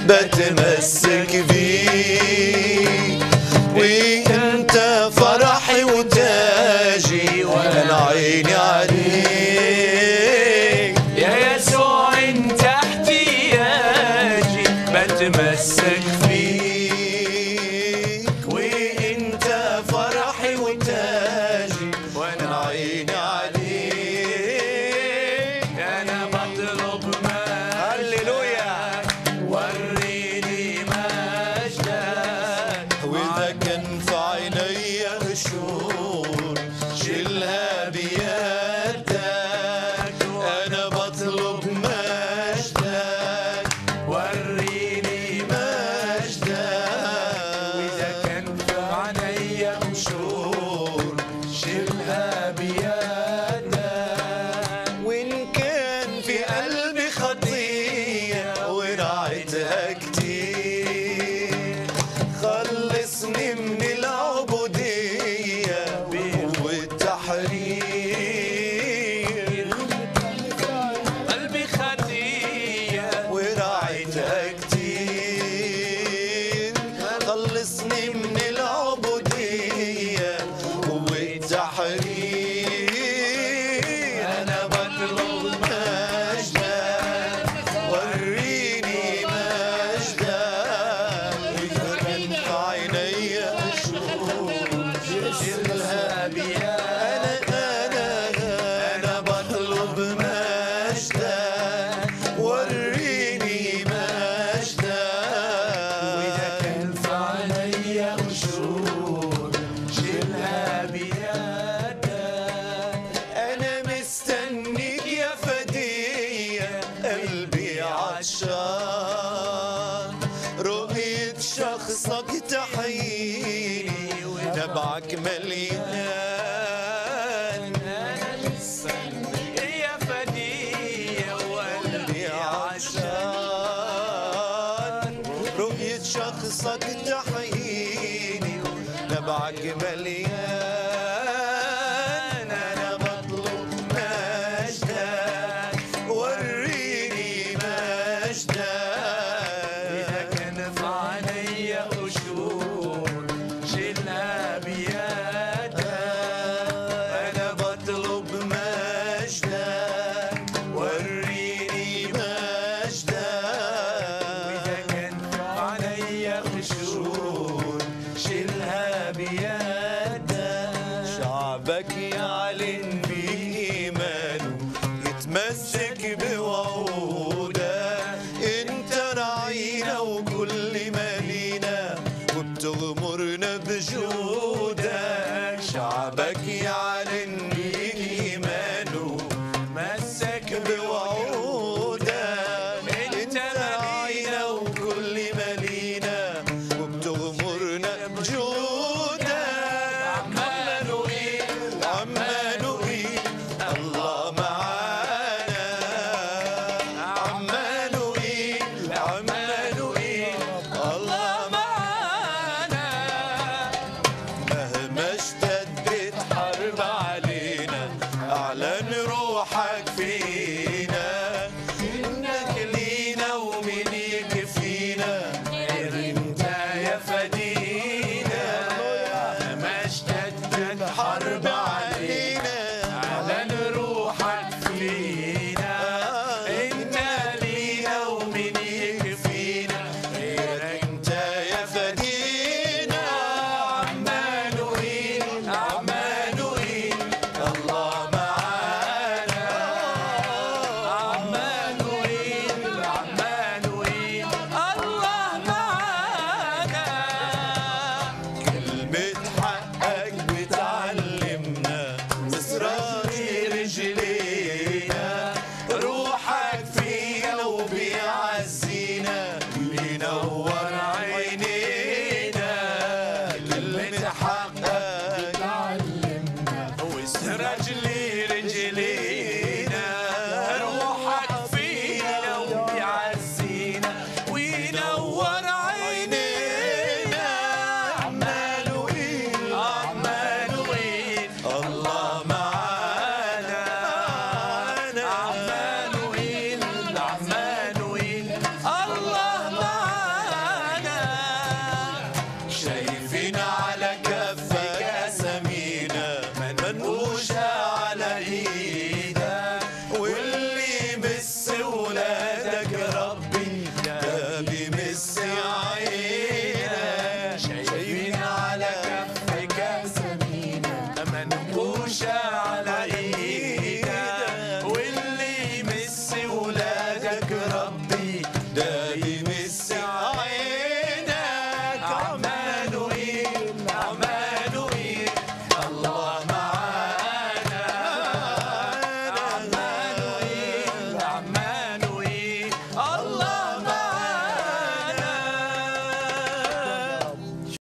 بتمسك بيك وانت فرحي وتاجي وانا عيني عليك يا يسوع انت احتياجي بتمسك فيك وانت فرحي وتاجي وانا عيني عليك انا بطلب هللويا وريني مجدك واذا كان في عيني شهور شيلها بيدك انا بطلب مجدك وريني مجدك واذا كان في عينيا شهور شيلها بيدك وإن كان في قلبي خطية ورعيتها كتير خلصني من العبودية والتحرير قلبي خطيه ورعيتها كتير خلصني من العبودية والتحرير أنا بطلب مجدك وريني مجدك إذا كان في عيني شهور شيلها أنا أنا أنا بطلب مجدك وريني مجدك واذا كان في عينيا قشور شيلها بيدك أنا مستنيك يا فدية قلبي عطشان رؤية شخصك تحييني تبعك مليان يا فدية وقلبي قلبي عطشان رؤية شخصك تحييني تبعك مليان أنا بطلب مجدك وريني إذا مجدك كان في عينيا قشور شيلها بيدك أنا بطلب مجدك وريني إذا مجدك كان في عينيا قشور شيلها بيدك شعبك يعلن بإيمانه يتمسك بوعودك انت راعينا وكل مالينا وبتغمرنا بجودك شعبك يعلن بإيمانه مسك بوعودك انت راعينا وكل مالينا وبتغمرنا بجودك عمانوئيل عمانوئيل الله معانا وحدك